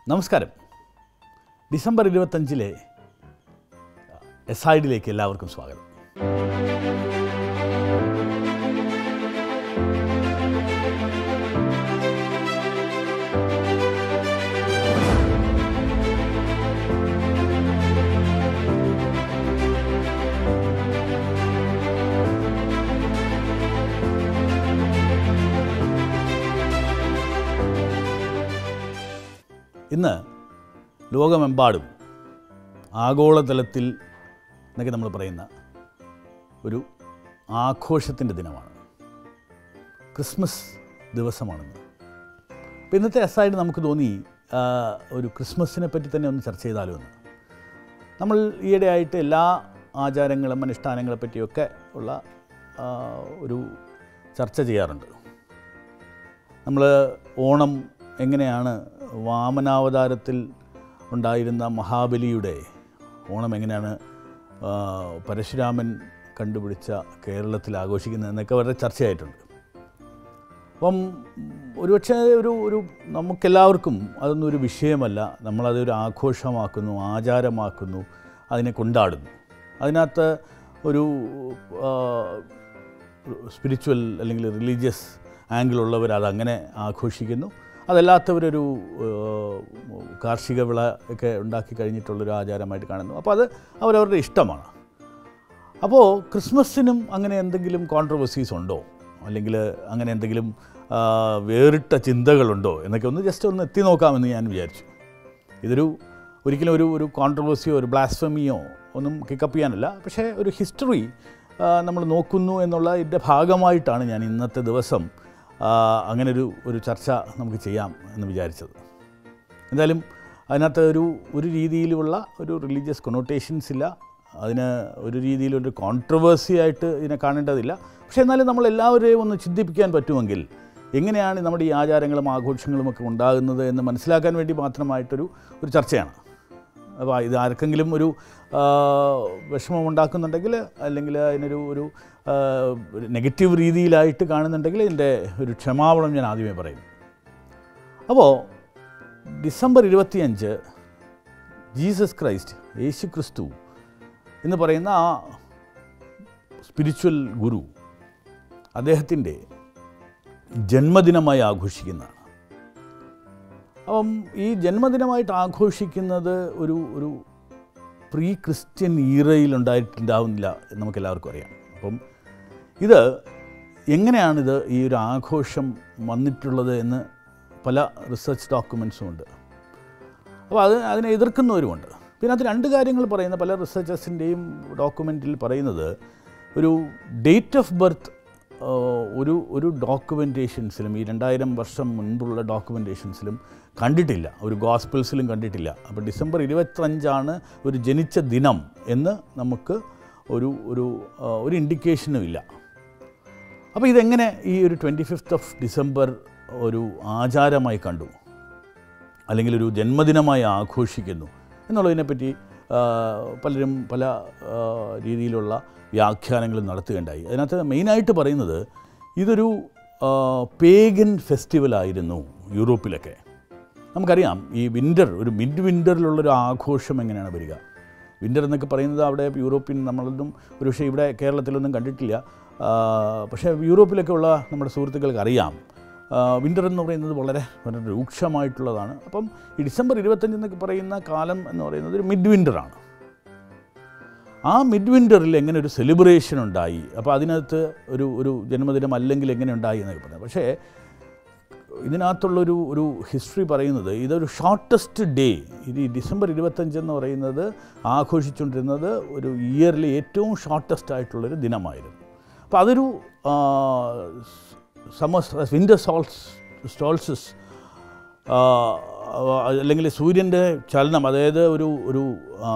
നമസ്കാരം December ഇരുപത്തഞ്ചിലെ S I ഡിയിലേക്ക് എല്ലാവർക്കും സ്വാഗതം ഇന്ന് ലോകമെമ്പാടും ആഗോളതലത്തിൽ എന്നൊക്കെ നമ്മൾ പറയുന്ന ഒരു ആഘോഷത്തിൻ്റെ ദിനമാണ് ക്രിസ്മസ് ദിവസമാണെന്ന് അപ്പോൾ ഇന്നത്തെ എസ്സായിട്ട് നമുക്ക് തോന്നി ആ, ഒരു ക്രിസ്മസിനെ പറ്റി തന്നെ ഒന്ന് ചർച്ച ചെയ്താലോ എന്ന് നമ്മൾ ഈയിടെയായിട്ട് എല്ലാ ആചാരങ്ങളും അനുഷ്ഠാനങ്ങളെ പറ്റിയൊക്കെ ഉള്ള ആ, ഒരു ചർച്ച ചെയ്യാറുണ്ട് നമ്മൾ ഓണം എങ്ങനെയാണ് വാമനാവതാരത്തിൽ ഉണ്ടായിരുന്ന മഹാബലിയുടെ ഓണം എങ്ങനെയാണ് ആ, പരശുരാമൻ കണ്ടുപിടിച്ച കേരളത്തിൽ ആഘോഷിക്കുന്നത് എന്നൊക്കെ വളരെ ചർച്ചയായിട്ടുണ്ട് അപ്പം ഒരുപക്ഷെ ഒരു ഒരു നമുക്കെല്ലാവർക്കും അതൊന്നും ഒരു വിഷയമല്ല നമ്മളതൊരു ആഘോഷമാക്കുന്നു ആചാരമാക്കുന്നു അതിനെ കൊണ്ടാടുന്നു അതിനകത്ത് ഒരു സ്പിരിച്വൽ അല്ലെങ്കിൽ റിലീജിയസ് ആംഗിളുള്ളവർ അതങ്ങനെ ആഘോഷിക്കുന്നു അതല്ലാത്തവരൊരു ആ, കാർഷിക വിള ഒക്കെ ഉണ്ടാക്കി കഴിഞ്ഞിട്ടുള്ളൊരു ആചാരമായിട്ട് കാണുന്നു അപ്പോൾ അത് അവരവരുടെ ഇഷ്ടമാണ് അപ്പോൾ ക്രിസ്മസിനും അങ്ങനെ എന്തെങ്കിലും കോൺട്രവേഴ്സീസ് ഉണ്ടോ അല്ലെങ്കിൽ അങ്ങനെ എന്തെങ്കിലും ആ, വേറിട്ട ചിന്തകളുണ്ടോ എന്നൊക്കെ ഒന്ന് ജസ്റ്റ് ഒന്ന് എത്തി നോക്കാമെന്ന് ഞാൻ വിചാരിച്ചു ഇതൊരു ഒരിക്കലും ഒരു ഒരു കോൺട്രവേഴ്സിയോ ഒരു ബ്ലാസ്ഫമിയോ ഒന്നും കിക്കപ്പ് ചെയ്യാനല്ല പക്ഷേ ഒരു ഹിസ്റ്ററി നമ്മൾ നോക്കുന്നു എന്നുള്ള ഇതിൻ്റെ ഭാഗമായിട്ടാണ് ഞാൻ ഇന്നത്തെ ദിവസം ആ, അങ്ങനെ ഒരു ഒരു ചർച്ച നമുക്ക് ചെയ്യാം എന്ന് വിചാരിച്ചത് എന്തായാലും അതിനകത്ത് ഒരു ഒരു രീതിയിലുള്ള ഒരു റിലീജിയസ് കൊണോട്ടേഷൻസ് ഇല്ല അതിന് ഒരു രീതിയിലൊരു കോൺട്രവേഴ്സി ആയിട്ട് ഇതിനെ കാണേണ്ടതില്ല പക്ഷേ എന്നാലും നമ്മൾ എല്ലാവരെയും ഒന്ന് ചിന്തിപ്പിക്കാൻ പറ്റുമെങ്കിൽ എങ്ങനെയാണ് നമ്മുടെ ഈ ആചാരങ്ങളും ആഘോഷങ്ങളും ഒക്കെ ഉണ്ടാകുന്നത് എന്ന് മനസ്സിലാക്കാൻ വേണ്ടി മാത്രമായിട്ടൊരു ഒരു ചർച്ചയാണ് അപ്പോൾ ഇത് ആർക്കെങ്കിലും ഒരു ആ, വിഷമം ഉണ്ടാക്കുന്നുണ്ടെങ്കിൽ അല്ലെങ്കിൽ അതിനൊരു ഒരു ആ, ഒരു നെഗറ്റീവ് രീതിയിലായിട്ട് കാണുന്നുണ്ടെങ്കിൽ ഇതിൻ്റെ ഒരു ക്ഷമാപണം ഞാൻ ആദ്യമേ പറയും അപ്പോൾ ഡിസംബർ ഇരുപത്തിയഞ്ച് ജീസസ് ക്രൈസ്റ്റ് യേശു ക്രിസ്തു എന്ന് പറയുന്ന ആ സ്പിരിച്വൽ ഗുരു അദ്ദേഹത്തിൻ്റെ ജന്മദിനമായി ആഘോഷിക്കുന്നതാണ് അപ്പം ഈ ജന്മദിനമായിട്ട് ആഘോഷിക്കുന്നത് ഒരു ഒരു പ്രീ ക്രിസ്ത്യൻ ഈറയിൽ ഉണ്ടായിട്ടുണ്ടാവുന്നില്ല എന്ന് നമുക്കെല്ലാവർക്കും അറിയാം അപ്പം ഇത് എങ്ങനെയാണിത് ഈ ഒരു ആഘോഷം വന്നിട്ടുള്ളത് എന്ന് പല റിസർച്ച് ഡോക്യുമെൻസും ഉണ്ട് അപ്പോൾ അത് അതിനെ എതിർക്കുന്നവരുമുണ്ട് പിന്നെ അത് രണ്ട് കാര്യങ്ങൾ പറയുന്ന പല റിസർച്ചേഴ്സിൻ്റെയും ഡോക്യുമെൻറ്റിൽ പറയുന്നത് ഒരു ഡേറ്റ് ഓഫ് ബർത്ത് ഒരു ഒരു ഡോക്യുമെൻറ്റേഷൻസിലും ഈ രണ്ടായിരം വർഷം മുൻപുള്ള ഡോക്യുമെൻറ്റേഷൻസിലും കണ്ടിട്ടില്ല ഒരു ഗോസ്പിൾസിലും കണ്ടിട്ടില്ല അപ്പോൾ ഡിസംബർ ഇരുപത്തഞ്ചാണ് ഒരു ജനിച്ച ദിനം എന്ന് നമുക്ക് ഒരു ഒരു ആ, ഒരു ഇൻഡിക്കേഷനും ഇല്ല അപ്പോൾ ഇതെങ്ങനെ ഈ ഒരു ട്വൻറ്റി ഫിഫ്ത്ത് ഓഫ് ഡിസംബർ ഒരു ആചാരമായി കണ്ടു അല്ലെങ്കിൽ ഒരു ജന്മദിനമായി ആഘോഷിക്കുന്നു എന്നുള്ളതിനെപ്പറ്റി ആ, പലരും പല ആ, രീതിയിലുള്ള വ്യാഖ്യാനങ്ങളും നടത്തുകയുണ്ടായി അതിനകത്ത് മെയിനായിട്ട് പറയുന്നത് ഇതൊരു പേഗൻ ഫെസ്റ്റിവലായിരുന്നു യൂറോപ്പിലൊക്കെ നമുക്കറിയാം ഈ വിൻ്റർ ഒരു മിഡ് വിൻ്ററിലുള്ളൊരു ആഘോഷം എങ്ങനെയാണ് വരിക വിൻ്റർ എന്നൊക്കെ പറയുന്നത് അവിടെ യൂറോപ്യൻ നമ്മളൊന്നും ഒരു പക്ഷേ ഇവിടെ കേരളത്തിലൊന്നും കണ്ടിട്ടില്ല ആ, പക്ഷേ യൂറോപ്പിലൊക്കെ ഉള്ള നമ്മുടെ സുഹൃത്തുക്കൾക്ക് അറിയാം വിൻ്റർ എന്ന് പറയുന്നത് വളരെ വളരെ രൂക്ഷമായിട്ടുള്ളതാണ് അപ്പം ഈ ഡിസംബർ ഇരുപത്തഞ്ച് എന്നൊക്കെ പറയുന്ന കാലം എന്ന് പറയുന്നത് ഒരു മിഡ് വിൻ്ററാണ് ആ മിഡ് വിൻ്ററിൽ എങ്ങനെ ഒരു സെലിബ്രേഷൻ ഉണ്ടായി അപ്പോൾ അതിനകത്ത് ഒരു ഒരു ജന്മദിനം അല്ലെങ്കിൽ എങ്ങനെ ഉണ്ടായി എന്നൊക്കെ പറഞ്ഞു പക്ഷേ ഇതിനകത്തുള്ളൊരു ഒരു ഹിസ്റ്ററി പറയുന്നത് ഇതൊരു ഷോർട്ടസ്റ്റ് ഡേ ഇത് ഈ ഡിസംബർ ഇരുപത്തഞ്ച് എന്ന് പറയുന്നത് ആഘോഷിച്ചുകൊണ്ടിരുന്നത് ഒരു ഇയറിലെ ഏറ്റവും ഷോർട്ടസ്റ്റ് ആയിട്ടുള്ളൊരു ദിനമായിരുന്നു അപ്പോൾ അതൊരു സമർ വിൻ്റർ സോൾസ് സ്റ്റോൾസസ് അല്ലെങ്കിൽ സൂര്യൻ്റെ ചലനം അതായത് ഒരു ഒരു ആ,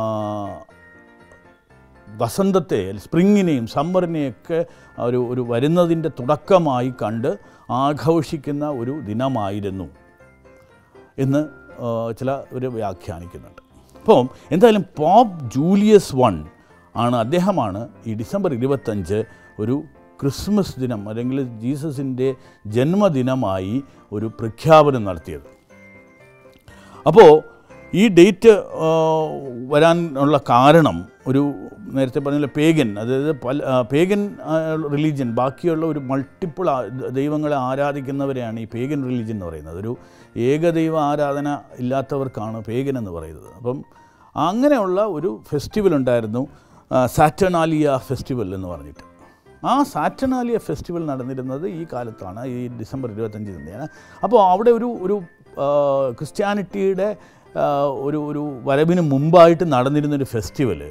വസന്തത്തെ സ്പ്രിങ്ങിനെയും സമ്മറിനെയൊക്കെ ഒരു ഒരു വരുന്നതിൻ്റെ തുടക്കമായി കണ്ട് ആഘോഷിക്കുന്ന ഒരു ദിനമായിരുന്നു എന്ന് ആ, ചില ഒരു വ്യാഖ്യാനിക്കുന്നുണ്ട് അപ്പം എന്തായാലും പോപ്പ് ജൂലിയസ് വൺ ആണ് അദ്ദേഹമാണ് ഈ ഡിസംബർ ഇരുപത്തഞ്ച് ഒരു ക്രിസ്മസ് ദിനം അല്ലെങ്കിൽ ജീസസിൻ്റെ ജന്മദിനമായി ഒരു പ്രഖ്യാപനം നടത്തിയത് അപ്പോൾ ഈ ഡേറ്റ് വരാൻ ഉള്ള കാരണം ഒരു നേരത്തെ പറഞ്ഞ പേഗൻ അതായത് പല പേഗൻ റിലീജിയൻ ബാക്കിയുള്ള ഒരു മൾട്ടിപ്പിൾ ദൈവങ്ങളെ ആരാധിക്കുന്നവരെയാണ് ഈ പേഗൻ റിലീജിയൻ എന്ന് പറയുന്നത് ഒരു ഏകദൈവ ആരാധന ഇല്ലാത്തവർക്കാണ് പേഗൻ എന്ന് പറയുന്നത് അപ്പം അങ്ങനെയുള്ള ഒരു ഫെസ്റ്റിവൽ ഉണ്ടായിരുന്നു സാറ്റനാലിയ ഫെസ്റ്റിവൽ എന്ന് പറഞ്ഞിട്ട് ആ സാറ്റനാലിയ ഫെസ്റ്റിവൽ നടന്നിരുന്നത് ഈ കാലത്താണ് ഈ ഡിസംബർ ഇരുപത്തഞ്ച് തന്നെയാണ് അപ്പോൾ അവിടെ ഒരു ഒരു ആ, ക്രിസ്ത്യാനിറ്റിയുടെ ആ, ഒരു ഒരു വരവിന് മുമ്പായിട്ട് നടന്നിരുന്നൊരു ഫെസ്റ്റിവൽ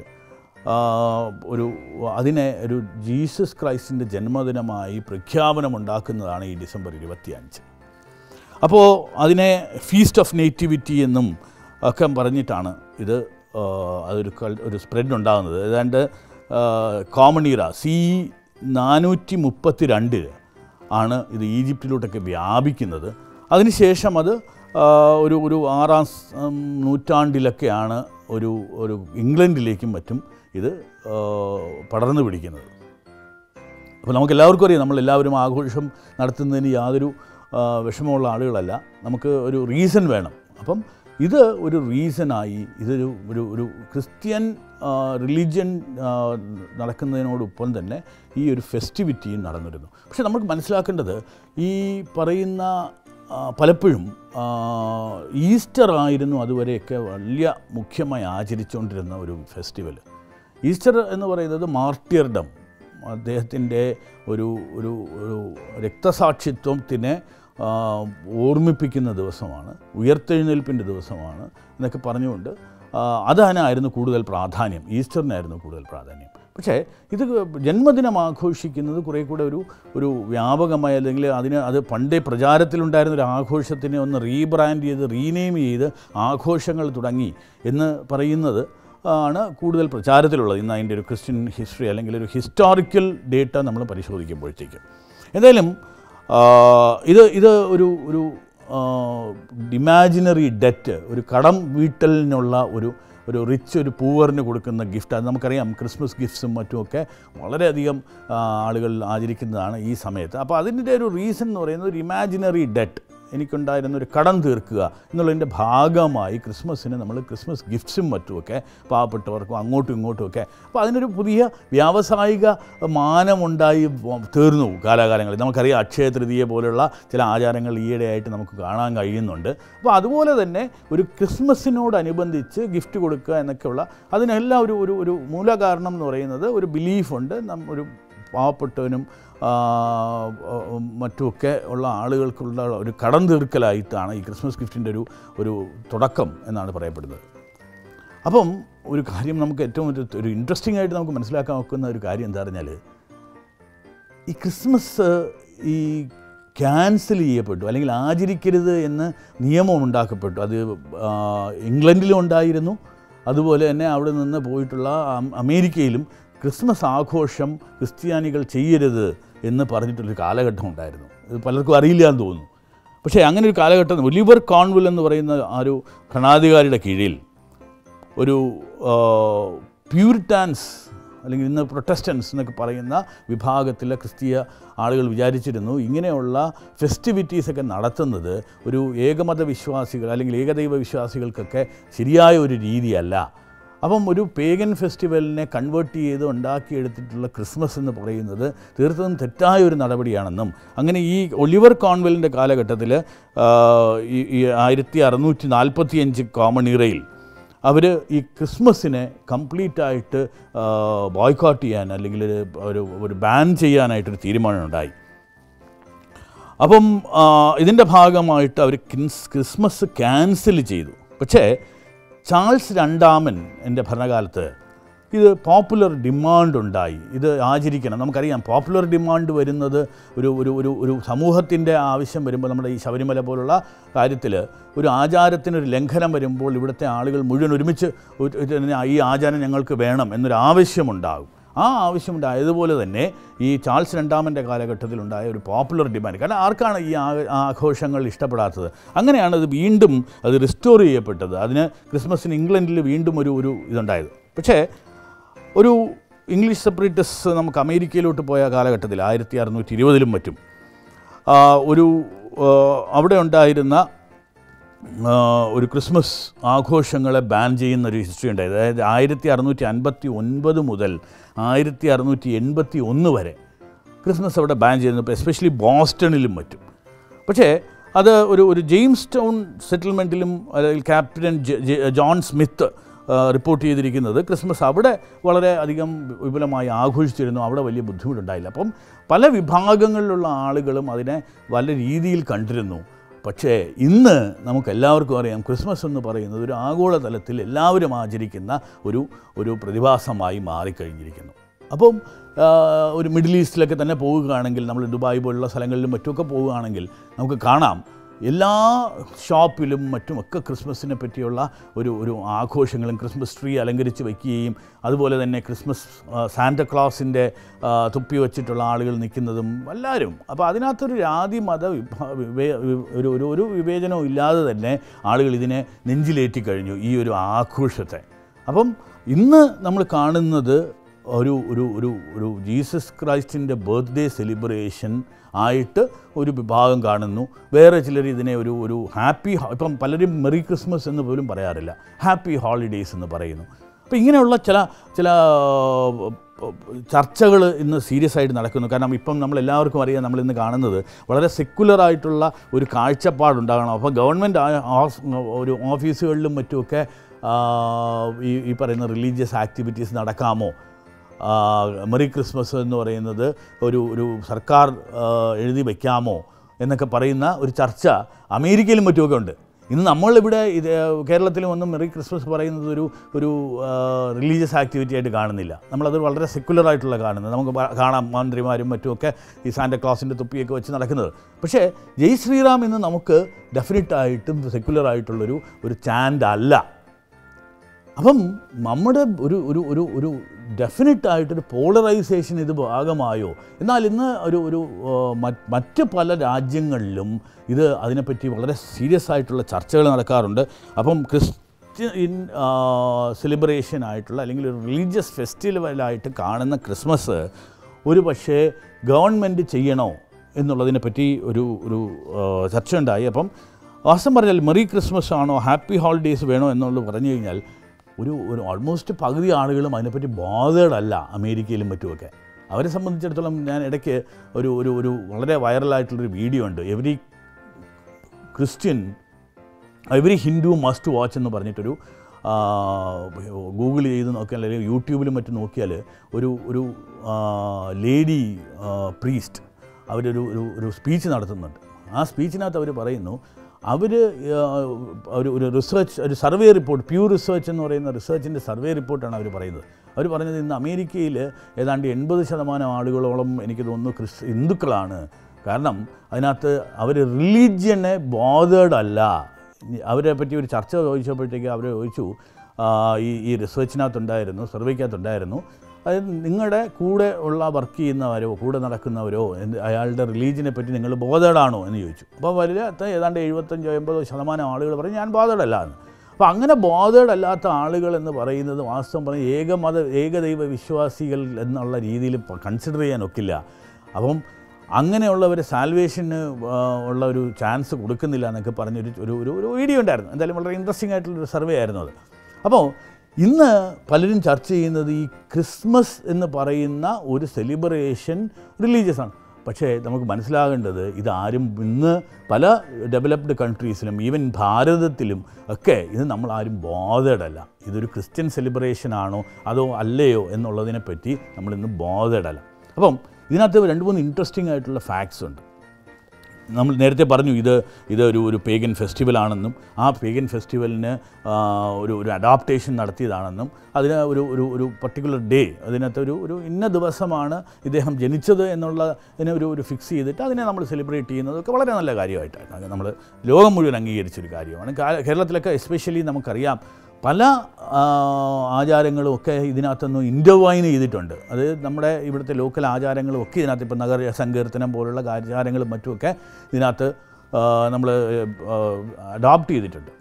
ഒരു അതിനെ ഒരു ജീസസ് ക്രൈസ്റ്റിൻ്റെ ജന്മദിനമായി പ്രഖ്യാപനമുണ്ടാക്കുന്നതാണ് ഈ ഡിസംബർ ഇരുപത്തിയഞ്ച് അപ്പോൾ അതിനെ ഫീസ്റ്റ് ഓഫ് നേറ്റിവിറ്റി എന്നും ഒക്കെ പറഞ്ഞിട്ടാണ് ഇത് ആ, അതൊരു കൾ- ഒരു സ്പ്രെഡ് ഉണ്ടാകുന്നത് ഏതാണ്ട് കോമൺ ഇറ സി നാനൂറ്റി മുപ്പത്തി രണ്ടിൽ ആണ് ഇത് ഈജിപ്തിലോട്ടൊക്കെ വ്യാപിക്കുന്നത് അതിനുശേഷം അത് ആ, ഒരു ഒരു ആറാം സ്- ഉം, നൂറ്റാണ്ടിലൊക്കെയാണ് ഒരു ഒരു ഇംഗ്ലണ്ടിലേക്കും മറ്റും ഇത് ആ, പടർന്നു പിടിക്കുന്നത് അപ്പോൾ നമുക്ക് എല്ലാവർക്കും അറിയാം നമ്മളെല്ലാവരും ആഘോഷം നടത്തുന്നതിന് യാതൊരു ആ, വിഷമമുള്ള ആളുകളല്ല നമുക്ക് ഒരു റീസൺ വേണം അപ്പം ഇത് ഒരു റീസണായി ഇതൊരു ഒരു ഒരു ക്രിസ്ത്യൻ റിലീജിയൻ നടക്കുന്നതിനോടൊപ്പം തന്നെ ഈ ഒരു ഫെസ്റ്റിവിറ്റിയും നടന്നിരുന്നു പക്ഷേ നമുക്ക് മനസ്സിലാക്കേണ്ടത് ഈ പറയുന്ന ആ, പലപ്പോഴും ആ, ഈസ്റ്റർ ആയിരുന്നു അതുവരെയൊക്കെ വലിയ മുഖ്യമായി ആചരിച്ചുകൊണ്ടിരുന്ന ഒരു ഫെസ്റ്റിവൽ ഈസ്റ്റർ എന്ന് പറയുന്നത് മാർട്ടിയർഡം അദ്ദേഹത്തിൻ്റെ ഒരു ഒരു ഒരു രക്തസാക്ഷിത്വത്തിനെ ആ, ഓർമ്മിപ്പിക്കുന്ന ദിവസമാണ് ഉയർത്തെഴുന്നേൽപ്പിൻ്റെ ദിവസമാണ് എന്നൊക്കെ പറഞ്ഞുകൊണ്ട് ആ, അതിനായിരുന്നു കൂടുതൽ പ്രാധാന്യം ഈസ്റ്ററിനായിരുന്നു കൂടുതൽ പ്രാധാന്യം പക്ഷേ ഇത് ജന്മദിനം ആഘോഷിക്കുന്നത് കുറേ കൂടെ ഒരു ഒരു വ്യാപകമായ അല്ലെങ്കിൽ അതിന് അത് പണ്ടേ പ്രചാരത്തിലുണ്ടായിരുന്ന ഒരു ആഘോഷത്തിനെ ഒന്ന് റീബ്രാൻഡ് ചെയ്ത് റീനെയിം ചെയ്ത് ആഘോഷങ്ങൾ തുടങ്ങി എന്ന് പറയുന്നത് ആണ് കൂടുതൽ പ്രചാരത്തിലുള്ളത് ഇന്ന് അതിൻ്റെ ഒരു ക്രിസ്ത്യൻ ഹിസ്റ്ററി അല്ലെങ്കിൽ ഒരു ഹിസ്റ്റോറിക്കൽ ഡേറ്റ നമ്മൾ പരിശോധിക്കുമ്പോഴത്തേക്കും എന്തായാലും ആ, ഇത് ഇത് ഒരു ഒരു ഇമാജിനറി ഡെറ്റ് ഒരു കടം വീട്ടലിനുള്ള ഒരു ഒരു റിച്ച് ഒരു പൂവറിന് കൊടുക്കുന്ന ഗിഫ്റ്റ് അത് നമുക്കറിയാം ക്രിസ്മസ് ഗിഫ്റ്റ്സും മറ്റുമൊക്കെ വളരെയധികം ആ, ആളുകൾ ആചരിക്കുന്നതാണ് ഈ സമയത്ത് അപ്പോൾ അതിൻ്റെ ഒരു റീസൺ എന്ന് പറയുന്നത് ഒരു ഇമാജിനറി ഡെറ്റ് എനിക്കുണ്ടായിരുന്ന ഒരു കടം തീർക്കുക എന്നുള്ളതിൻ്റെ ഭാഗമായി ക്രിസ്മസിന് നമ്മൾ ക്രിസ്മസ് ഗിഫ്റ്റ്സും മറ്റുമൊക്കെ പാവപ്പെട്ടവർക്കും അങ്ങോട്ടും ഇങ്ങോട്ടും ഒക്കെ അപ്പോൾ അതിനൊരു പുതിയ വ്യാവസായിക മാനമുണ്ടായി വ- തീർന്നു കാലാകാലങ്ങളിൽ നമുക്കറിയാം അക്ഷയ തൃതീയ പോലുള്ള ചില ആചാരങ്ങൾ ഈയിടെയായിട്ട് നമുക്ക് കാണാൻ കഴിയുന്നുണ്ട് അപ്പോൾ അതുപോലെ തന്നെ ഒരു ക്രിസ്മസിനോടനുബന്ധിച്ച് ഗിഫ്റ്റ് കൊടുക്കുക എന്നൊക്കെയുള്ള അതിനെല്ലാം ഒരു ഒരു ഒരു മൂലകാരണം എന്ന് പറയുന്നത് ഒരു ബിലീഫുണ്ട് നം ഒരു പാവപ്പെട്ടവനും ആ, ഉം, മറ്റുമൊക്കെ ഉള്ള ആളുകൾക്കുള്ള ഒരു കടം തീർക്കലായിട്ടാണ് ഈ ക്രിസ്മസ് ഗിഫ്റ്റിൻ്റെ ഒരു ഒരു തുടക്കം എന്നാണ് പറയപ്പെടുന്നത് അപ്പം ഒരു കാര്യം നമുക്ക് ഏറ്റവും ഒരു ഒരു ഇൻട്രസ്റ്റിംഗ് ആയിട്ട് നമുക്ക് മനസ്സിലാക്കാൻ ഒക്കുന്ന ഒരു കാര്യം എന്താ പറഞ്ഞാൽ ഈ ക്രിസ്മസ് ഈ ക്യാൻസൽ ചെയ്യപ്പെട്ടു അല്ലെങ്കിൽ ആചരിക്കരുത് എന്ന് നിയമം ഉണ്ടാക്കപ്പെട്ടു അത് ആ, ഇംഗ്ലണ്ടിലും ഉണ്ടായിരുന്നു അതുപോലെ തന്നെ അവിടെ നിന്ന് പോയിട്ടുള്ള അം- അമേരിക്കയിലും ക്രിസ്മസ് ആഘോഷം ക്രിസ്ത്യാനികൾ ചെയ്യരുത് എന്ന് പറഞ്ഞിട്ടൊരു കാലഘട്ടം ഉണ്ടായിരുന്നു ഇത് പലർക്കും അറിയില്ല എന്ന് തോന്നുന്നു പക്ഷേ അങ്ങനെ ഒരു കാലഘട്ടം ഒലിവർ കോൺവിൽ എന്ന് പറയുന്ന ആ ഒരു ഭരണാധികാരിയുടെ കീഴിൽ ഒരു പ്യൂരിറ്റാൻസ് അല്ലെങ്കിൽ ഇന്ന് പ്രൊട്ടസ്റ്റൻസ് എന്നൊക്കെ പറയുന്ന വിഭാഗത്തിലെ ക്രിസ്തീയ ആളുകൾ വിചാരിച്ചിരുന്നു ഇങ്ങനെയുള്ള ഫെസ്റ്റിവിറ്റീസൊക്കെ നടത്തുന്നത് ഒരു ഏകമത വിശ്വാസികൾ അല്ലെങ്കിൽ ഏകദൈവ വിശ്വാസികൾക്കൊക്കെ ശരിയായ ഒരു രീതിയല്ല അപ്പം ഒരു പേഗൻ ഫെസ്റ്റിവലിനെ കൺവേർട്ട് ചെയ്ത് ഉണ്ടാക്കിയെടുത്തിട്ടുള്ള ക്രിസ്മസ് എന്ന് പറയുന്നത് തീർത്തും തെറ്റായ ഒരു നടപടിയാണെന്നും അങ്ങനെ ഈ ഒലിവർ കോൺവെലിൻ്റെ കാലഘട്ടത്തിൽ ഈ ഈ ആയിരത്തി അറുന്നൂറ്റി നാൽപ്പത്തിയഞ്ച് കോമൺ ഇറയിൽ അവർ ഈ ക്രിസ്മസിനെ കംപ്ലീറ്റ് ആയിട്ട് ബോയ്ക്കോട്ട് ചെയ്യാൻ അല്ലെങ്കിൽ ഒരു- ഒരു ഒരു ബാൻ ചെയ്യാനായിട്ടൊരു തീരുമാനമുണ്ടായി അപ്പം ആ, ഇതിൻ്റെ ഭാഗമായിട്ട് അവർ ക്രിസ് ക്രിസ്മസ് ക്യാൻസൽ ചെയ്തു പക്ഷേ ചാൾസ് രണ്ടാമൻ എൻ്റെ ഭരണകാലത്ത് ഇത് പോപ്പുലർ ഡിമാൻഡ് ഉണ്ടായി ഇത് ആചരിക്കണം നമുക്കറിയാം പോപ്പുലർ ഡിമാൻഡ് വരുന്നത് ഒരു ഒരു ഒരു ഒരു സമൂഹത്തിൻ്റെ ആവശ്യം വരുമ്പോൾ നമ്മുടെ ഈ ശബരിമല പോലുള്ള കാര്യത്തിൽ ഒരു ആചാരത്തിനൊരു ലംഘനം വരുമ്പോൾ ഇവിടുത്തെ ആളുകൾ മുഴുവൻ ഒരുമിച്ച് ഒരു- ഒരു- ഈ ആചാരം ഞങ്ങൾക്ക് വേണം എന്നൊരു ആവശ്യമുണ്ടാകും ആ ആവശ്യമുണ്ടായതുപോലെ തന്നെ ഈ ചാൾസ് രണ്ടാമൻ്റെ കാലഘട്ടത്തിലുണ്ടായ ഒരു പോപ്പുലർ ഡിമാൻഡ് കാരണം ആർക്കാണ് ഈ ആ- ആഘോഷങ്ങൾ ഇഷ്ടപ്പെടാത്തത് അങ്ങനെയാണ് അത് വീണ്ടും അത് റിസ്റ്റോർ ചെയ്യപ്പെട്ടത് അതിന് ക്രിസ്മസിന് ഇംഗ്ലണ്ടിൽ വീണ്ടും ഒരു ഒരു ഇതുണ്ടായത് പക്ഷേ ഒരു ഇംഗ്ലീഷ് സെപ്പറേറ്റസ് നമുക്ക് അമേരിക്കയിലോട്ട് പോയ കാലഘട്ടത്തിൽ ആയിരത്തി അറുന്നൂറ്റി ഇരുപതിലും മറ്റും ആ, ഒരു ആ, അവിടെ ഉണ്ടായിരുന്ന ആ, ഒരു ക്രിസ്മസ് ആഘോഷങ്ങളെ ബാൻ ചെയ്യുന്ന ഒരു ഹിസ്റ്ററി ഉണ്ടായത് അതായത് ആയിരത്തി അറുന്നൂറ്റി അൻപത്തി ഒൻപത് മുതൽ ആയിരത്തി അറുന്നൂറ്റി എൺപത്തി ഒന്ന് വരെ ക്രിസ്മസ് അവിടെ ബാൻ ചെയ്യുന്നു എസ്പെഷ്യലി ബോസ്റ്റണിലും മറ്റും പക്ഷേ അത് ഒരു ഒരു ജെയിംസ് ടൗൺ സെറ്റിൽമെൻറ്റിലും അല്ലെങ്കിൽ captain J- J- John Smith ആ, റിപ്പോർട്ട് ചെയ്തിരിക്കുന്നത് ക്രിസ്മസ് അവിടെ വളരെ അധികം വിപുലമായി ആഘോഷിച്ചിരുന്നു അവിടെ വലിയ ബുദ്ധിമുട്ടുണ്ടായില്ല അപ്പം പല വിഭാഗങ്ങളിലുള്ള ആളുകളും അതിനെ പല രീതിയിൽ കണ്ടിരുന്നു പക്ഷേ ഇന്ന് നമുക്ക് എല്ലാവർക്കും അറിയാം ക്രിസ്മസ് എന്ന് പറയുന്നത് ഒരു ആഗോളതലത്തിൽ എല്ലാവരും ആചരിക്കുന്ന ഒരു ഒരു പ്രതിഭാസമായി മാറിക്കഴിഞ്ഞിരിക്കുന്നു അപ്പം ആ, ഒരു മിഡിൽ ഈസ്റ്റിലൊക്കെ തന്നെ പോവുകയാണെങ്കിൽ നമ്മൾ ദുബായ് പോലുള്ള സ്ഥലങ്ങളിലും മറ്റുമൊക്കെ പോവുകയാണെങ്കിൽ നമുക്ക് കാണാം എല്ലാ ഷോപ്പിലും മറ്റുമൊക്കെ ക്രിസ്മസിനെ പറ്റിയുള്ള ഒരു ഒരു ആഘോഷങ്ങളും ക്രിസ്മസ് ട്രീ അലങ്കരിച്ച് വയ്ക്കുകയും അതുപോലെ തന്നെ ക്രിസ്മസ് ആ, സാന്റക്ലോസിൻ്റെ ആ, തുപ്പി വച്ചിട്ടുള്ള ആളുകൾ നിൽക്കുന്നതും എല്ലാവരും അപ്പോൾ അതിനകത്തൊരു ജാതി മത വിഭാ വിവേ വി- ഒരു ഒരു ഒരു വിവേചനവും ഇല്ലാതെ തന്നെ ആളുകൾ ഇതിനെ നെഞ്ചിലേറ്റി കഴിഞ്ഞു ഈ ഒരു ആഘോഷത്തെ അപ്പം ഇന്ന് നമ്മൾ കാണുന്നത് ഒരു ഒരു ഒരു ഒരു ജീസസ് ക്രൈസ്റ്റിൻ്റെ ബർത്ത്ഡേ സെലിബ്രേഷൻ ആയിട്ട് ഒരു വിഭാഗം കാണുന്നു വേറെ ചിലർ ഇതിനെ ഒരു ഒരു ഹാപ്പി ഇപ്പം പലരും മെറി ക്രിസ്മസ് എന്ന് പോലും പറയാറില്ല ഹാപ്പി ഹോളിഡേയ്സ് എന്ന് പറയുന്നു അപ്പോൾ ഇങ്ങനെയുള്ള ചില ചില ചർച്ചകൾ ഇന്ന് സീരിയസ് ആയിട്ട് നടക്കുന്നു കാരണം ഇപ്പം നമ്മൾ എല്ലാവർക്കും അറിയാം നമ്മൾ ഇന്ന് കാണുന്നത് വളരെ സെക്കുലർ ആയിട്ടുള്ള ഒരു കാഴ്ചപ്പാടുണ്ടാകണം അപ്പോൾ ഗവൺമെൻറ് ഒരു ഓഫീസുകളിലും മറ്റുമൊക്കെ ആ, ഈ ഈ പറയുന്ന റിലീജിയസ് ആക്ടിവിറ്റീസ് നടക്കാമോ ആ, മെറി ക്രിസ്മസ് എന്ന് പറയുന്നത് ഒരു ഒരു സർക്കാർ ആ, എഴുതി വയ്ക്കാമോ എന്നൊക്കെ പറയുന്ന ഒരു ചർച്ച അമേരിക്കയിലും മറ്റുമൊക്കെ ഉണ്ട് ഇന്ന് നമ്മളിവിടെ ഇത് കേരളത്തിലും ഒന്നും മെറി ക്രിസ്മസ് പറയുന്നത് ഒരു ഒരു റിലീജിയസ് ആക്ടിവിറ്റി ആയിട്ട് കാണുന്നില്ല നമ്മളത് വളരെ സെക്കുലർ ആയിട്ടുള്ള കാണുന്നത് നമുക്ക് പ- കാണാം മന്ത്രിമാരും മറ്റുമൊക്കെ ഈ സാന്റക്ലോസിൻ്റെ തുപ്പിയൊക്കെ വെച്ച് നടക്കുന്നത് പക്ഷേ ജയ് ശ്രീറാം ഇന്ന് നമുക്ക് ഡെഫിനറ്റായിട്ടും സെക്കുലർ ആയിട്ടുള്ളൊരു ഒരു ചാൻഡ് അല്ല അപ്പം നമ്മുടെ ഒരു ഒരു ഒരു ഒരു ഡെഫിനറ്റ് ആയിട്ടൊരു പോളറൈസേഷൻ ഇത് ഭാഗമായോ എന്നാൽ ഇന്ന് ഒരു ഒരു ആ, മറ്റ് മറ്റ് പല രാജ്യങ്ങളിലും ഇത് അതിനെപ്പറ്റി വളരെ സീരിയസ് ആയിട്ടുള്ള ചർച്ചകൾ നടക്കാറുണ്ട് അപ്പം ക്രിസ്ത്യൻ സെലിബ്രേഷൻ ആയിട്ടുള്ള അല്ലെങ്കിൽ ഒരു റിലീജിയസ് ഫെസ്റ്റിവലായിട്ട് കാണുന്ന ക്രിസ്മസ് ഒരു പക്ഷേ ഗവൺമെൻറ് ചെയ്യണോ എന്നുള്ളതിനെപ്പറ്റി ഒരു ഒരു ആ, ചർച്ച ഉണ്ടായി അപ്പം വാസ്തവം പറഞ്ഞാൽ മെറി ക്രിസ്മസ് ആണോ ഹാപ്പി ഹോളിഡേയ്സ് വേണോ എന്നുള്ളത് പറഞ്ഞു കഴിഞ്ഞാൽ ഒരു ഒരു ഓൾമോസ്റ്റ് പകുതി ആളുകളും അതിനെപ്പറ്റി ബോധേഡ് അല്ല അമേരിക്കയിലും മറ്റുമൊക്കെ അവരെ സംബന്ധിച്ചിടത്തോളം ഞാൻ ഇടയ്ക്ക് ഒരു ഒരു ഒരു വളരെ വൈറലായിട്ടുള്ളൊരു വീഡിയോ ഉണ്ട് every Christian every Hindu must watch എന്ന് പറഞ്ഞിട്ടൊരു ആ, ഗൂഗിൾ ചെയ്ത് നോക്കിയാൽ അല്ലെങ്കിൽ യൂട്യൂബിലും മറ്റും നോക്കിയാൽ ഒരു ഒരു ലേഡി പ്രീസ്റ്റ് അവരൊരു ഒരു ഒരു സ്പീച്ച് നടത്തുന്നുണ്ട് ആ സ്പീച്ചിനകത്ത് അവർ പറയുന്നു അവർ ഒരു ഒരു റിസർച്ച് ഒരു സർവേ റിപ്പോർട്ട് പ്യൂർ റിസർച്ച് എന്ന് പറയുന്ന റിസർച്ചിൻ്റെ സർവേ റിപ്പോർട്ടാണ് അവർ പറയുന്നത് അവർ പറഞ്ഞത് ഇന്ന് അമേരിക്കയിൽ ഏതാണ്ട് എൺപത് ശതമാനം ആളുകളോളം എനിക്ക് തോന്നുന്നു ക്രിസ് ഹിന്ദുക്കളാണ് കാരണം അതിനകത്ത് അവർ റിലീജിയനെ ബോധേഡ് അല്ല ഇനി അവരെ പറ്റി ഒരു ചർച്ച ചോദിച്ചപ്പോഴത്തേക്ക് അവർ ചോദിച്ചു ആ, ഈ ഈ റിസർച്ചിനകത്തുണ്ടായിരുന്നു സർവേക്കകത്തുണ്ടായിരുന്നു അതായത് നിങ്ങളുടെ കൂടെ ഉള്ള വർക്ക് ചെയ്യുന്നവരോ കൂടെ നടക്കുന്നവരോ എന്ത് അയാളുടെ റിലീജിയനെ പറ്റി നിങ്ങൾ ബോധേഡാണോ എന്ന് ചോദിച്ചു അപ്പോൾ വലുത് ഏതാണ്ട് എഴുപത്തഞ്ചോ എൺപതോ ശതമാനം ആളുകൾ പറയും ഞാൻ ബോധേഡല്ല എന്ന് അപ്പോൾ അങ്ങനെ ബോധേഡ് അല്ലാത്ത ആളുകൾ എന്ന് പറയുന്നത് വാസ്തവം പറഞ്ഞ ഏകമത ഏകദൈവ വിശ്വാസികൾ എന്നുള്ള രീതിയിൽ കൺസിഡർ ചെയ്യാൻ ഒക്കില്ല അപ്പം അങ്ങനെയുള്ളവർ സാൽവേഷന് ഉള്ള ഒരു ചാൻസ് കൊടുക്കുന്നില്ല എന്നൊക്കെ പറഞ്ഞൊരു ഒരു ഒരു ഒരു വീഡിയോ ഉണ്ടായിരുന്നു എന്തായാലും വളരെ ഇൻട്രസ്റ്റിംഗ് ആയിട്ടുള്ളൊരു സർവേ ആയിരുന്നു അത് അപ്പോൾ ഇന്ന് പലരും ചർച്ച ചെയ്യുന്നത് ഈ ക്രിസ്മസ് എന്ന് പറയുന്ന ഒരു സെലിബ്രേഷൻ റിലീജിയസ് ആണ് പക്ഷേ നമുക്ക് മനസ്സിലാകേണ്ടത് ഇതാരും ഇന്ന് പല ഡെവലപ്ഡ് കൺട്രീസിലും ഈവൻ ഭാരതത്തിലും ഒക്കെ ഇത് നമ്മൾ ആരും ബോധേഡ് അല്ല ഇതൊരു ക്രിസ്ത്യൻ സെലിബ്രേഷൻ ആണോ അതോ അല്ലയോ എന്നുള്ളതിനെപ്പറ്റി നമ്മളിന്ന് ബോധേഡ് അല്ല അപ്പം ഇതിനകത്ത് രണ്ട് മൂന്ന് ഇൻട്രസ്റ്റിംഗ് ആയിട്ടുള്ള ഫാക്ട്സ് ഉണ്ട് നമ്മൾ നേരത്തെ പറഞ്ഞു ഇത് ഇത് ഒരു ഒരു പേഗൻ ഫെസ്റ്റിവലാണെന്നും ആ പേഗൻ ഫെസ്റ്റിവലിന് ആ, ഒരു ഒരു അഡാപ്റ്റേഷൻ നടത്തിയതാണെന്നും അതിന് ഒരു ഒരു ഒരു പർട്ടിക്കുലർ ഡേ അതിനകത്ത് ഒരു ഒരു ഇന്ന ദിവസമാണ് ഇദ്ദേഹം ജനിച്ചത് എന്നുള്ളതിനെ ഒരു ഒരു ഫിക്സ് ചെയ്തിട്ട് അതിനെ നമ്മൾ സെലിബ്രേറ്റ് ചെയ്യുന്നതൊക്കെ വളരെ നല്ല കാര്യമായിട്ടാണ് അത് നമ്മൾ ലോകം മുഴുവൻ അംഗീകരിച്ചൊരു കാര്യമാണ് കാ- കേരളത്തിലൊക്കെ എസ്പെഷ്യലി നമുക്കറിയാം പല ആ, ആചാരങ്ങളും ഒക്കെ ഇതിനകത്തൊന്ന് ഇൻ്റർവൈൻ ചെയ്തിട്ടുണ്ട് അത് നമ്മുടെ ഇവിടുത്തെ ലോക്കൽ ആചാരങ്ങളും ഒക്കെ ഇതിനകത്ത് ഇപ്പോൾ നഗര സങ്കീർത്തനം പോലുള്ള ആചാരങ്ങളും മറ്റുമൊക്കെ ഇതിനകത്ത് നമ്മൾ അഡോപ്റ്റ് ചെയ്തിട്ടുണ്ട്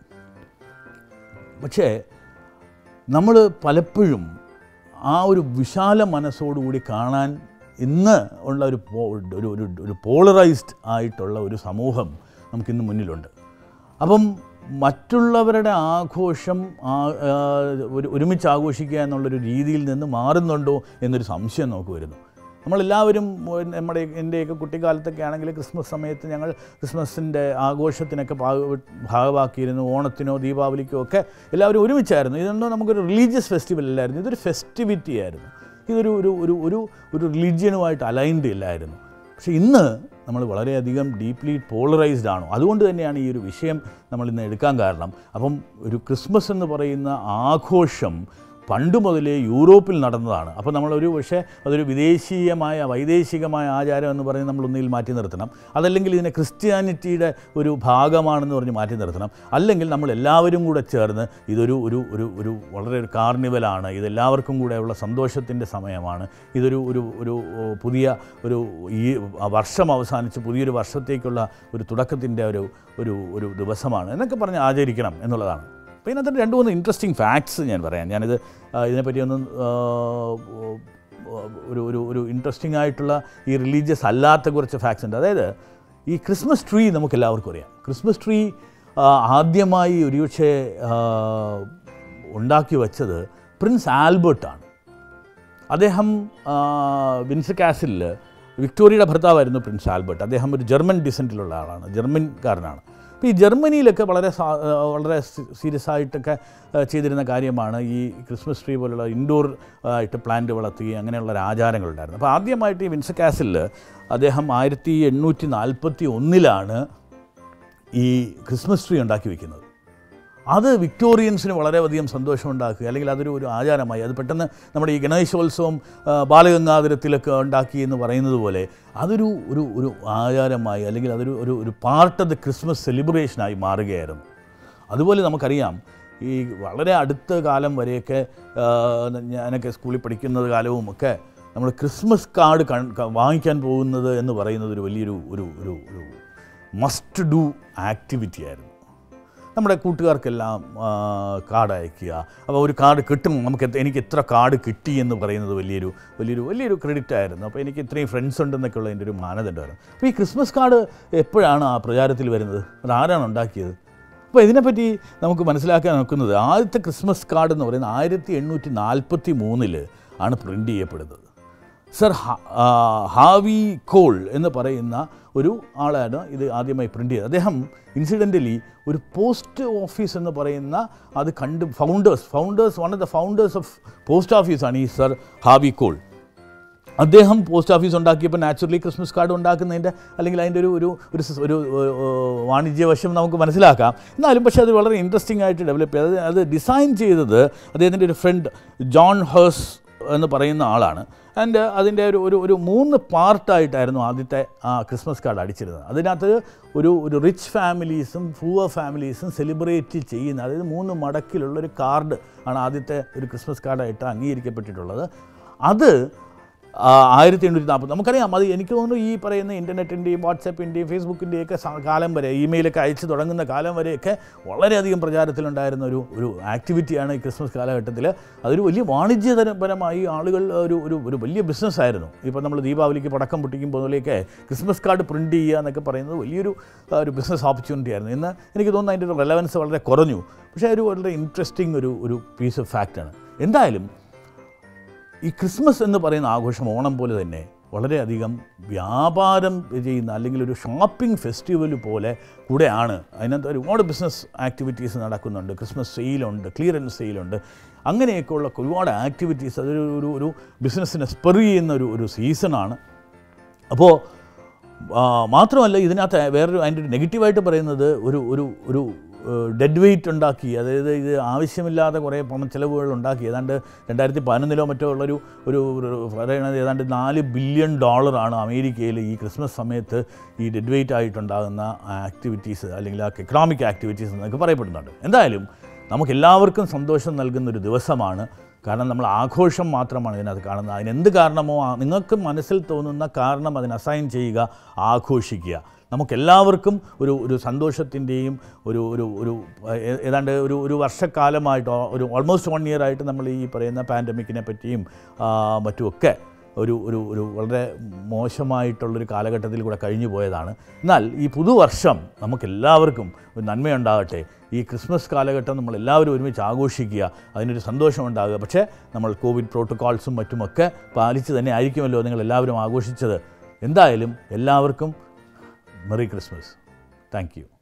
പക്ഷേ നമ്മൾ പലപ്പോഴും ആ ഒരു വിശാല മനസ്സോടുകൂടി കാണാൻ ഇന്ന് ഉള്ള ഒരു പോ- ഒരു ഒരു ഒരു പോളറൈസ്ഡ് ആയിട്ടുള്ള ഒരു സമൂഹം നമുക്കിന്ന് മുന്നിലുണ്ട് അപ്പം മറ്റുള്ളവരുടെ ആഘോഷം ആ- ആ, ഒരു ഒരുമിച്ച് ആഘോഷിക്കുക എന്നുള്ളൊരു രീതിയിൽ നിന്ന് മാറുന്നുണ്ടോ എന്നൊരു സംശയം നമുക്ക് വരുന്നു നമ്മളെല്ലാവരും ഉം, നമ്മുടെ എൻ്റെയൊക്കെ കുട്ടിക്കാലത്തൊക്കെ ആണെങ്കിൽ ക്രിസ്മസ് സമയത്ത് ഞങ്ങൾ ക്രിസ്മസിൻ്റെ ആഘോഷത്തിനൊക്കെ ഭാഗ- ഭാഗമാക്കിയിരുന്നു ഓണത്തിനോ ദീപാവലിക്കോ ഒക്കെ എല്ലാവരും ഒരുമിച്ചായിരുന്നു ഇതൊന്നും നമുക്കൊരു റിലീജിയസ് ഫെസ്റ്റിവൽ അല്ലായിരുന്നു ഇതൊരു ഫെസ്റ്റിവിറ്റി ആയിരുന്നു ഇതൊരു ഒരു ഒരു ഒരു ഒരു റിലീജിയനുമായിട്ട് അലൈൻഡ് ഇല്ലായിരുന്നു പക്ഷേ ഇന്ന് നമ്മൾ വളരെയധികം ഡീപ്ലി പോളറൈസ്ഡ് ആണോ അതുകൊണ്ട് തന്നെയാണ് ഈ ഒരു വിഷയം നമ്മൾ ഇന്ന് എടുക്കാൻ കാരണം അപ്പം ഒരു ക്രിസ്മസ് എന്ന് പറയുന്ന ആഘോഷം പണ്ട് മുതലേ യൂറോപ്പിൽ നടന്നതാണ് അപ്പോൾ നമ്മളൊരു പക്ഷേ അതൊരു വിദേശീയമായ വൈദേശികമായ ആചാരം എന്ന് പറഞ്ഞ് നമ്മൾ ഒന്നിൽ മാറ്റി നിർത്തണം അതല്ലെങ്കിൽ ഇതിനെ ക്രിസ്ത്യാനിറ്റിയുടെ ഒരു ഭാഗമാണെന്ന് പറഞ്ഞ് മാറ്റി നിർത്തണം അല്ലെങ്കിൽ നമ്മൾ എല്ലാവരും കൂടെ ചേർന്ന് ഇതൊരു ഒരു ഒരു ഒരു വളരെ ഒരു കാർണിവലാണ് ഇതെല്ലാവർക്കും കൂടെ ഉള്ള സന്തോഷത്തിൻ്റെ സമയമാണ് ഇതൊരു ഒരു ഒരു ഓ, പുതിയ ഒരു ഈ വർഷം അവസാനിച്ച് പുതിയൊരു വർഷത്തേക്കുള്ള ഒരു തുടക്കത്തിൻ്റെ ഒരു ഒരു ഒരു ദിവസമാണ് എന്നൊക്കെ പറഞ്ഞ് ആചരിക്കണം എന്നുള്ളതാണ് അപ്പോൾ ഇതിനകത്ത് രണ്ട് മൂന്ന് ഇൻട്രസ്റ്റിംഗ് ഫാക്ട്സ് ഞാൻ പറയാം ഞാനിത് ആ, ഇതിനെപ്പറ്റി ഒന്ന് ആ, ഒരു ഒരു ഒരു ഇൻട്രസ്റ്റിംഗ് ആയിട്ടുള്ള ഈ റിലീജിയസ് അല്ലാത്ത കുറച്ച് ഫാക്ട്സ് ഉണ്ട് അതായത് ഈ ക്രിസ്മസ് ട്രീ നമുക്ക് എല്ലാവർക്കും അറിയാം ക്രിസ്മസ് ട്രീ ആ, ആദ്യമായി ഒരുപക്ഷെ ആ, ഉണ്ടാക്കി വെച്ചത് പ്രിൻസ് ആൽബർട്ടാണ് അദ്ദേഹം ആ, വിൻസർ കാസിലിൽ വിക്ടോറിയയുടെ ഭർത്താവായിരുന്നു പ്രിൻസ് ആൽബർട്ട് അദ്ദേഹം ഒരു ജർമ്മൻ ഡിസൻറ്റിലുള്ള ആളാണ് ജർമ്മൻകാരനാണ് അപ്പോൾ ഈ ജർമ്മനിയിലൊക്കെ വളരെ സാ- ആ, വളരെ സീരിയസ് ആയിട്ടൊക്കെ ആ, ചെയ്തിരുന്ന കാര്യമാണ് ഈ ക്രിസ്മസ് ട്രീ പോലുള്ള ഇൻഡോർ ആയിട്ട് പ്ലാന്റ് വളർത്തുകയും അങ്ങനെയുള്ള ഒരു ആചാരങ്ങളുണ്ടായിരുന്നു അപ്പോൾ ആദ്യമായിട്ട് ഈ വിൻസർ കാസിലിൽ അദ്ദേഹം ആയിരത്തി എണ്ണൂറ്റി നാൽപ്പത്തി ഒന്നിലാണ് ഈ ക്രിസ്മസ് ട്രീ ഉണ്ടാക്കി വെക്കുന്നത് അത് വിക്ടോറിയൻസിന് വളരെയധികം സന്തോഷമുണ്ടാക്കുക അല്ലെങ്കിൽ അതൊരു ഒരു ആചാരമായി അത് പെട്ടെന്ന് നമ്മുടെ ഈ ഗണേശോത്സവം ആ, ബാലഗംഗാധരത്തിലൊക്കെ ഉണ്ടാക്കി എന്ന് പറയുന്നത് പോലെ അതൊരു ഒരു ഒരു ആചാരമായി അല്ലെങ്കിൽ അതൊരു ഒരു ഒരു പാർട്ട് ഓഫ് ദ ക്രിസ്മസ് സെലിബ്രേഷനായി മാറുകയായിരുന്നു അതുപോലെ നമുക്കറിയാം ഈ വളരെ അടുത്ത കാലം വരെയൊക്കെ ആ, ഞാനൊക്കെ സ്കൂളിൽ പഠിക്കുന്നത് കാലവും ഒക്കെ നമ്മൾ ക്രിസ്മസ് കാർഡ് കൺ- ക- വാങ്ങിക്കാൻ പോകുന്നത് എന്ന് പറയുന്നത് ഒരു വലിയൊരു ഒരു ഒരു ഒരു മസ്റ്റ് ഡു ആക്ടിവിറ്റി ആയിരുന്നു നമ്മുടെ കൂട്ടുകാർക്കെല്ലാം ആ, കാർഡ് അയക്കുക അപ്പോൾ ഒരു കാർഡ് കിട്ടും നമുക്ക് എത്ര- എനിക്ക് എത്ര കാർഡ് കിട്ടി എന്ന് പറയുന്നത് വലിയൊരു വലിയൊരു വലിയൊരു ക്രെഡിറ്റ് ആയിരുന്നു അപ്പോൾ എനിക്ക് ഇത്രയും ഫ്രണ്ട്സ് ഉണ്ടെന്നൊക്കെ ഉള്ള എൻ്റെ ഒരു മാനദണ്ഡമായിരുന്നു അപ്പോൾ ഈ ക്രിസ്മസ് കാർഡ് എപ്പോഴാണ് ആ പ്രചാരത്തിൽ വരുന്നത് അത് ആരാണ് ഉണ്ടാക്കിയത് അപ്പോൾ ഇതിനെപ്പറ്റി നമുക്ക് മനസ്സിലാക്കാൻ നോക്കുന്നത് ആദ്യത്തെ ക്രിസ്മസ് കാർഡ് എന്ന് പറയുന്നത് ആയിരത്തി എണ്ണൂറ്റി നാൽപ്പത്തി മൂന്നിൽ ആണ് പ്രിൻ്റ് ചെയ്യപ്പെടുന്നത് സർ ഹ- ആ, ഹാവി കോൾ എന്ന് പറയുന്ന ഒരു ആളാണ് ഇത് ആദ്യമായി പ്രിൻ്റ് ചെയ്തത് അദ്ദേഹം ഇൻസിഡൻ്റലി ഒരു പോസ്റ്റ് ഓഫീസ് എന്ന് പറയുന്ന അത് കണ്ട് founders founders one of the founders of post ഓഫീസാണ് ഈ സർ ഹാവി കോൾ അദ്ദേഹം പോസ്റ്റ് ഓഫീസ് ഉണ്ടാക്കിയപ്പോൾ നാച്ചുറലി ക്രിസ്മസ് കാർഡ് ഉണ്ടാക്കുന്നതിൻ്റെ അല്ലെങ്കിൽ അതിൻ്റെ ഒരു ഒരു ഒരു സ് ഒരു ഒരു, ഏർ, വാണിജ്യവശം നമുക്ക് മനസ്സിലാക്കാം എന്നാലും പക്ഷേ അത് വളരെ ഇൻട്രസ്റ്റിംഗ് ആയിട്ട് ഡെവലപ്പ് ചെയ്തത് അത് ഡിസൈൻ ചെയ്തത് അദ്ദേഹത്തിൻ്റെ ഒരു ഫ്രണ്ട് ജോൺ ഹേഴ്സ് എന്ന് പറയുന്ന ആളാണ് ആൻഡ് അതിൻ്റെ ഒരു ഒരു ഒരു മൂന്ന് പാർട്ടായിട്ടായിരുന്നു ആദ്യത്തെ ആ ക്രിസ്മസ് കാർഡ് അടിച്ചിരുന്നത് അതിനകത്ത് ഒരു ഒരു റിച്ച് ഫാമിലീസും പൂവർ ഫാമിലീസും സെലിബ്രേറ്റ് ചെയ്യുന്ന അതായത് മൂന്ന് മടക്കിലുള്ള ഒരു കാർഡ് ആണ് ആദ്യത്തെ ഒരു ക്രിസ്മസ് കാർഡായിട്ട് അംഗീകരിക്കപ്പെട്ടിട്ടുള്ളത് അത് ആ, ആയിരത്തി എണ്ണൂറ്റി നാൽപ്പത് നമുക്കറിയാം അത് എനിക്ക് തോന്നുന്നു ഈ പറയുന്ന ഇൻ്റർനെറ്റിൻ്റെയും വാട്സപ്പിൻ്റെയും ഫേസ്ബുക്കിൻ്റെയും ഒക്കെ സ- കാലം വരെ ഇമെയിലൊക്കെ അയച്ച് തുടങ്ങുന്ന കാലം വരെയൊക്കെ വളരെയധികം പ്രചാരത്തിലുണ്ടായിരുന്ന ഒരു ഒരു ആക്ടിവിറ്റിയാണ് ഈ ക്രിസ്മസ് കാലഘട്ടത്തിൽ അതൊരു വലിയ വാണിജ്യപരമായി ആളുകൾ ഒരു ഒരു ഒരു വലിയ ബിസിനസ്സായിരുന്നു ഇപ്പോൾ നമ്മൾ ദീപാവലിക്ക് പടക്കം പൊട്ടിക്കുമ്പോൾ പോലെയൊക്കെ ക്രിസ്മസ് കാർഡ് പ്രിൻറ്റ് ചെയ്യുക എന്നൊക്കെ പറയുന്നത് വലിയൊരു ആ, ഒരു ബിസിനസ് ഓപ്പർച്യൂണിറ്റി ആയിരുന്നു ഇന്ന് എനിക്ക് തോന്നുന്നു അതിൻ്റെ ഒരു റെലവൻസ് വളരെ കുറഞ്ഞു പക്ഷേ ഒരു വളരെ ഇൻട്രസ്റ്റിംഗ് ഒരു ഒരു പീസ് ഓഫ് ഫാക്റ്റാണ് എന്തായാലും ഈ ക്രിസ്മസ് എന്ന് പറയുന്ന ആഘോഷം ഓണം പോലെ തന്നെ വളരെയധികം വ്യാപാരം ചെയ്യുന്ന അല്ലെങ്കിൽ ഒരു ഷോപ്പിംഗ് ഫെസ്റ്റിവൽ പോലെ കൂടെയാണ് അതിനകത്ത് ഒരുപാട് ബിസിനസ് ആക്ടിവിറ്റീസ് നടക്കുന്നുണ്ട് ക്രിസ്മസ് സെയിലുണ്ട് ക്ലിയറൻസ് സെയിലുണ്ട് അങ്ങനെയൊക്കെയുള്ള ഒരുപാട് ആക്ടിവിറ്റീസ് അതൊരു ഒരു ഒരു ബിസിനസ്സിനെ സ്പെർ ചെയ്യുന്ന ഒരു ഒരു സീസണാണ് അപ്പോൾ ആ, മാത്രമല്ല ഇതിനകത്ത് വേറൊരു അതിൻ്റെ ഒരു നെഗറ്റീവായിട്ട് പറയുന്നത് ഒരു ഒരു ഒരു ഡെഡ് വെയിറ്റ് ഉണ്ടാക്കി അതായത് ഇത് ആവശ്യമില്ലാതെ കുറേ പണച്ചെലവുകൾ ഉണ്ടാക്കി ഏതാണ്ട് രണ്ടായിരത്തി പതിനൊന്നിലോ മറ്റോ ഉള്ളൊരു ഒരു ഒരു പറയുന്നത് ഏതാണ്ട് നാല് ബില്യൺ ഡോളറാണ് അമേരിക്കയിൽ ഈ ക്രിസ്മസ് സമയത്ത് ഈ ഡെഡ് വെയിറ്റ് ആയിട്ടുണ്ടാകുന്ന ആക്ടിവിറ്റീസ് അല്ലെങ്കിൽ ആ എക്കണോമിക് ആക്ടിവിറ്റീസ് എന്നൊക്കെ പറയപ്പെടുന്നുണ്ട് എന്തായാലും നമുക്കെല്ലാവർക്കും സന്തോഷം നൽകുന്ന ഒരു ദിവസമാണ് കാരണം നമ്മൾ ആഘോഷം മാത്രമാണ് ഇതിനകത്ത് കാണുന്നത് അതിനെന്ത് കാരണമോ ആ- നിങ്ങൾക്ക് മനസ്സിൽ തോന്നുന്ന കാരണം അതിന് അസൈൻ ചെയ്യുക ആഘോഷിക്കുക നമുക്കെല്ലാവർക്കും ഒരു ഒരു സന്തോഷത്തിൻ്റെയും ഒരു ഒരു ഒരു ഏ- ഏതാണ്ട് ഒരു ഒരു വർഷക്കാലമായിട്ടോ ഒരു ഓൾമോസ്റ്റ് വൺ ഇയർ ആയിട്ട് നമ്മൾ ഈ പറയുന്ന പാൻഡമിക്കിനെ പറ്റിയും ആ, മറ്റുമൊക്കെ ഒരു ഒരു ഒരു വളരെ മോശമായിട്ടുള്ളൊരു കാലഘട്ടത്തിൽ കൂടെ കഴിഞ്ഞു പോയതാണ് എന്നാൽ ഈ പുതുവർഷം നമുക്കെല്ലാവർക്കും ഒരു നന്മയുണ്ടാകട്ടെ ഈ ക്രിസ്മസ് കാലഘട്ടം നമ്മൾ എല്ലാവരും ഒരുമിച്ച് ആഘോഷിക്കുക അതിനൊരു സന്തോഷമുണ്ടാകുക പക്ഷേ നമ്മൾ കോവിഡ് പ്രോട്ടോക്കോൾസും മറ്റുമൊക്കെ പാലിച്ച് തന്നെ ആയിരിക്കുമല്ലോ നിങ്ങൾ എല്ലാവരും ആഘോഷിച്ചത് എന്തായാലും എല്ലാവർക്കും മെറി ക്രിസ്മസ് താങ്ക് യു